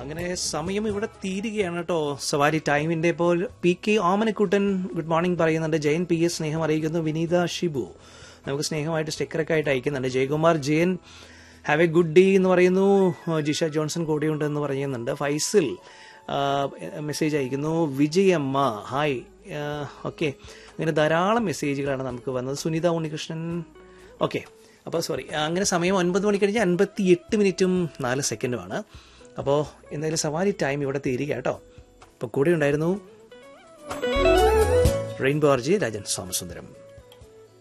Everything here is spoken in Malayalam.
അങ്ങനെ സമയം ഇവിടെ തീരുകയാണ് കേട്ടോ സവാരി ടൈമിന്റെ ഇപ്പോൾ P K Omanakuttan good morning പറയുന്നുണ്ട് ജയൻ പി എസ് സ്നേഹം അറിയിക്കുന്നു വിനീത ഷിബു നമുക്ക് സ്നേഹമായിട്ട് സ്റ്റിക്കറൊക്കെ ആയിട്ട് അയക്കുന്നുണ്ട് Jayakumar Jayan have a good day എന്ന് പറയുന്നു ജിഷ ജോൺസൺ കൂടെയുണ്ട് എന്ന് പറയുന്നുണ്ട് ഫൈസിൽ മെസ്സേജ് അയക്കുന്നു വിജയമ്മ ഹായ് ഓക്കെ അങ്ങനെ ധാരാളം മെസ്സേജുകളാണ് നമുക്ക് വന്നത് സുനിത ഉണ്ണികൃഷ്ണൻ ഓക്കെ അപ്പോൾ സോറി അങ്ങനെ സമയം ഒൻപത് മണി കഴിഞ്ഞ് അൻപത്തി എട്ട് മിനിറ്റും നാല് സെക്കൻഡുമാണ് അപ്പോൾ എന്തായാലും സവാരി ടൈം ഇവിടെ തീരുക കേട്ടോ അപ്പോൾ കൂടെ ഉണ്ടായിരുന്നു റെയിൻബോ ആർജി രാജൻ സോമസുന്ദരം